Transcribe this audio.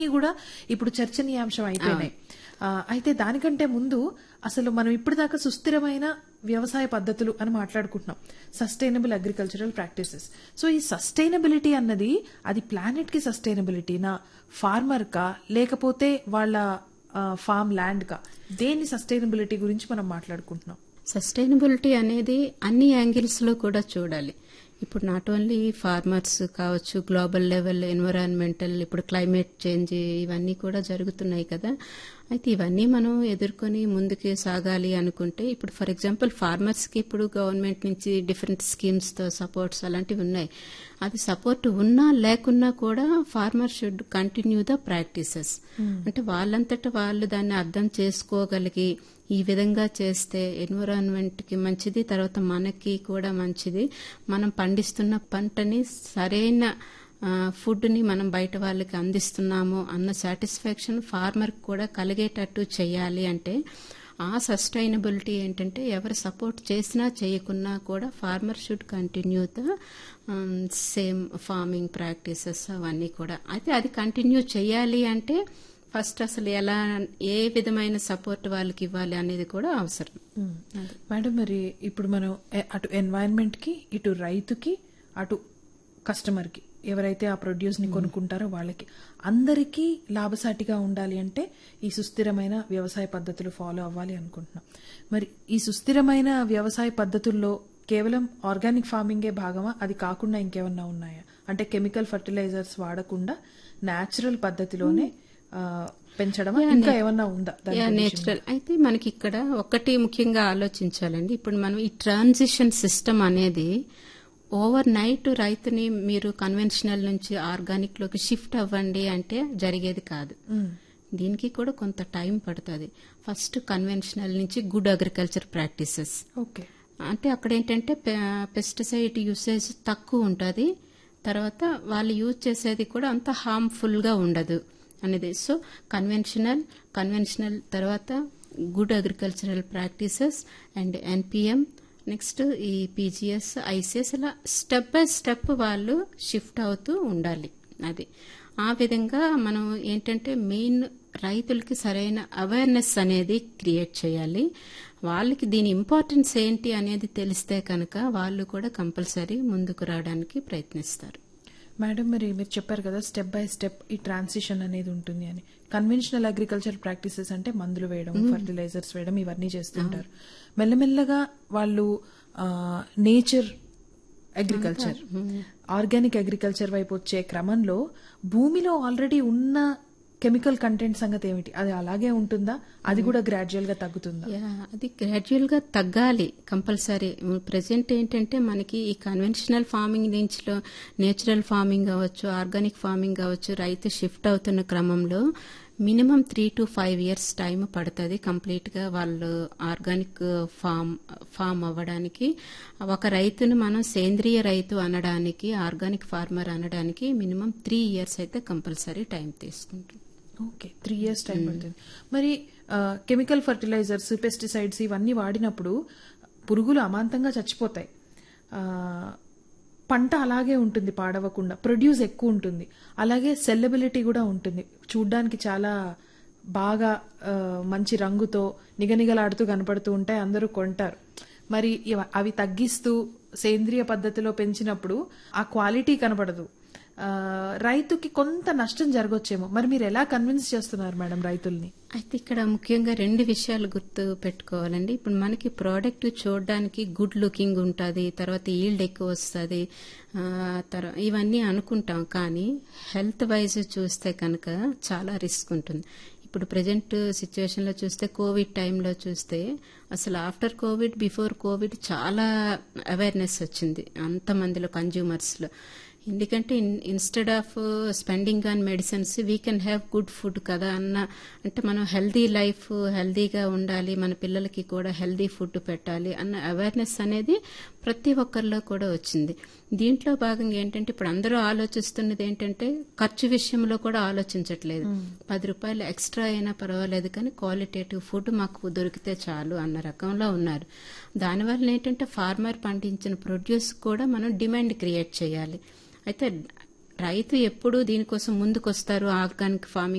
కూడా ఇప్పుడు చర్చనీయాంశం అయిపోయినాయి ఆ, అయితే దానికంటే ముందు అసలు మనం ఇప్పటిదాకా సుస్థిరమైన వ్యవసాయ పద్ధతులు అని మాట్లాడుకుంటున్నాం సస్టైనబుల్ అగ్రికల్చరల్ ప్రాక్టీసెస్ సో ఈ సస్టైనబిలిటీ అన్నది అది ప్లానెట్ కి సస్టైనబిలిటీనా ఫార్మర్ కా లేకపోతే వాళ్ళ ఫార్మ్ ల్యాండ్ కా దేని సస్టైనబిలిటీ గురించి మనం మాట్లాడుకుంటున్నాం సస్టైనబిలిటీ అనేది అన్ని యాంగిల్స్ లో కూడా చూడాలి ఇప్పుడు నాట్ ఓన్లీ ఫార్మర్స్ కావచ్చు గ్లోబల్ లెవెల్ ఎన్విరాన్మెంటల్ ఇప్పుడు క్లైమేట్ చేంజ్ ఇవన్నీ కూడా జరుగుతున్నాయి కదా అయితే ఇవన్నీ మనం ఎదుర్కొని ముందుకు సాగాలి అనుకుంటే ఇప్పుడు ఫర్ ఎగ్జాంపుల్ ఫార్మర్స్ కి ఇప్పుడు గవర్నమెంట్ నుంచి డిఫరెంట్ స్కీమ్స్ తో సపోర్ట్స్ అలాంటివి ఉన్నాయి అది సపోర్ట్ ఉన్నా లేకున్నా కూడా farmer should continue the practices అంటే వాళ్ళంతట వాళ్ళు దాన్ని అర్థం చేసుకోగలిగి ఈ విధంగా చేస్తే ఎన్విరాన్మెంట్ కి మంచిది తర్వాత మనకి కూడా మంచిది మనం పండిస్తున్న పంటని సరైన ఫుడ్ ని మనం బయట వాళ్ళకి అందిస్తున్నాము అన్న సాటిస్ఫాక్షన్ ఫార్మర్ కూడా కలిగేటట్టు చేయాలి అంటే ఆ సస్టైనబిలిటీ ఏంటంటే ఎవరు సపోర్ట్ చేసినా చేయకున్నా కూడా farmer should continue the same farming practices అవన్నీ కూడా అయితే అది కంటిన్యూ చేయాలి అంటే ఫస్ట్ అసలు ఎలా ఏ విధమైన సపోర్ట్ వాళ్ళకి ఇవ్వాలి అనేది కూడా అవసరం మేడం మరి ఇప్పుడు మనం ఎ- అటు ఎన్వైరన్మెంట్ కి ఇటు రైతుకి అటు కస్టమర్ కి ఎవరైతే ఆ ప్రొడ్యూస్ ని కొనుక్కుంటారో వాళ్ళకి అందరికీ లాభసాటిగా ఉండాలి అంటే ఈ సుస్థిరమైన వ్యవసాయ పద్ధతులు ఫాలో అవ్వాలి అనుకుంటున్నాం మరి ఈ సుస్థిరమైన వ్యవసాయ పద్ధతుల్లో కేవలం ఆర్గానిక్ ఫార్మింగే భాగమా అది కాకుండా ఇంకేమన్నా ఉన్నాయా అంటే కెమికల్ ఫర్టిలైజర్స్ వాడకుండా నేచురల్ పద్ధతిలోనే ఆ, పెంచడమా ఇంకా ఏమన్నా ఉందా దాని గురించి? నేచురల్ అయితే మనకి ఇక్కడ ఒకటి ముఖ్యంగా ఆలోచించాలండి ఇప్పుడు మనం ఈ ట్రాన్సిషన్ సిస్టమ్ అనేది ఓవర్ నైట్ రైతుని మీరు కన్వెన్షనల్ నుంచి ఆర్గానిక్ లోకి షిఫ్ట్ అవ్వండి అంటే జరిగేది కాదు దీనికి కూడా కొంత టైం పడుతుంది ఫస్ట్ కన్వెన్షనల్ నుంచి గుడ్ అగ్రికల్చర్ ప్రాక్టీసెస్ ఓకే అంటే అక్కడ ఏంటంటే పెస్టిసైడ్ యూసేజ్ తక్కువ ఉంటుంది తర్వాత వాళ్ళు యూజ్ చేసేది కూడా అంత హార్మ్ఫుల్ గా ఉండదు అనేది సో కన్వెన్షనల్ కన్వెన్షనల్ తర్వాత good agricultural practices and NPM next ఈ పీజీఎస్ ఐసిఎస్ ఇలా స్టెప్ బై స్టెప్ వాళ్ళు షిఫ్ట్ అవుతూ ఉండాలి అది ఆ విధంగా మనం ఏంటంటే మెయిన్ రైతులకి సరైన అవేర్నెస్ అనేది క్రియేట్ చేయాలి వాళ్ళకి దీని ఇంపార్టెన్స్ ఏంటి అనేది తెలిస్తే కనుక వాళ్ళు కూడా కంపల్సరీ ముందుకు రావడానికి ప్రయత్నిస్తారు మేడం మరి మీరు చెప్పారు కదా స్టెప్ బై స్టెప్ ఈ ట్రాన్సిషన్ అనేది ఉంటుంది అని కన్వెన్షనల్ అగ్రికల్చర్ ప్రాక్టీసెస్ అంటే మందులు వేయడం ఫర్టిలైజర్స్ వేయడం ఇవన్నీ చేస్తుంటారు మెల్లమెల్లగా వాళ్ళు నేచర్ అగ్రికల్చర్ ఆర్గానిక్ అగ్రికల్చర్ వైపు వచ్చే క్రమంలో భూమిలో ఆల్రెడీ ఉన్న కెమికల్ కంటెంట్ సంగతి ఏమిటి అది అలాగే ఉంటుందా అది కూడా గ్రాడ్యువల్ గా తగ్గుతుందా యా, అది గ్రాడ్యువల్ గా తగ్గాలి కంపల్సరీ ప్రజెంట్ ఏంటంటే మనకి ఈ కన్వెన్షనల్ ఫార్మింగ్ నుంచి నేచురల్ ఫార్మింగ్ అవ్వచ్చు ఆర్గానిక్ ఫార్మింగ్ అవ్వచ్చు రైతు షిఫ్ట్ అవుతున్న క్రమంలో minimum three to five years time పడుతుంది కంప్లీట్ గా వాళ్ళు ఆర్గానిక్ ఫామ్ ఫామ్ అవ్వడానికి ఒక రైతును మనం సేంద్రియ రైతు అనడానికి ఆర్గానిక్ ఫార్మర్ అనడానికి మినిమం త్రీ ఇయర్స్ అయితే కంపల్సరీ టైం తీసుకుంటుంది ఓకే త్రీ ఇయర్స్ టైం పడుతుంది మరి కెమికల్ ఫర్టిలైజర్స్ పెస్టిసైడ్స్ ఇవన్నీ వాడినప్పుడు పురుగులు అమాంతంగా చచ్చిపోతాయి ఆ, పంట అలాగే ఉంటుంది పాడవకుండా ప్రొడ్యూస్ ఎక్కువ ఉంటుంది అలాగే సెల్లబిలిటీ కూడా ఉంటుంది చూడ్డానికి చాలా బాగా ఆ, మంచి రంగుతో నిగనిగలాడుతూ కనపడుతూ ఉంటాయి అందరూ కొంటారు మరి ఇవ- అవి తగ్గిస్తూ సేంద్రియ పద్ధతిలో పెంచినప్పుడు ఆ క్వాలిటీ కనపడదు ఆ, రైతుకి కొంత నష్టం జరగొచ్చేమో మరి మీరు ఎలా కన్విన్స్ చేస్తున్నారు మేడం రైతుల్ని అయితే ఇక్కడ ముఖ్యంగా రెండు విషయాలు గుర్తు పెట్టుకోవాలండి ఇప్పుడు మనకి ప్రోడక్ట్ చూడడానికి గుడ్ లుకింగ్ ఉంటుంది తర్వాత ఈల్డ్ ఎక్కువ వస్తుంది తర్వాత ఇవన్నీ అనుకుంటాం కానీ హెల్త్ వైజ్ చూస్తే కనుక చాలా రిస్క్ ఉంటుంది ఇప్పుడు ప్రజెంట్ సిచ్యువేషన్ లో చూస్తే కోవిడ్ టైంలో చూస్తే అసలు ఆఫ్టర్ కోవిడ్ బిఫోర్ కోవిడ్ చాలా అవేర్నెస్ వచ్చింది అంతమందిలో కన్జ్యూమర్స్ లో ఎందుకంటే instead of spending on medicines we can have good food కదా అన్న అంటే మనం హెల్దీ లైఫ్ హెల్దీగా ఉండాలి మన పిల్లలకి కూడా హెల్దీ ఫుడ్ పెట్టాలి అన్న అవేర్నెస్ అనేది ప్రతి ఒక్కరిలో కూడా వచ్చింది దీంట్లో భాగంగా ఏంటంటే ఇప్పుడు అందరూ ఆలోచిస్తున్నది ఏంటంటే ఖర్చు విషయంలో కూడా ఆలోచించట్లేదు పది రూపాయలు ఎక్స్ట్రా అయినా పర్వాలేదు కానీ క్వాలిటేటివ్ ఫుడ్ మాకు దొరికితే చాలు అన్న రకంలో ఉన్నారు దానివల్ల ఏంటంటే ఫార్మర్ పండించిన ప్రొడ్యూస్ కూడా మనం డిమాండ్ క్రియేట్ చేయాలి అయితే రైతు ఎప్పుడు దీనికోసం ముందుకొస్తారు ఆర్గానిక్ ఫార్మింగ్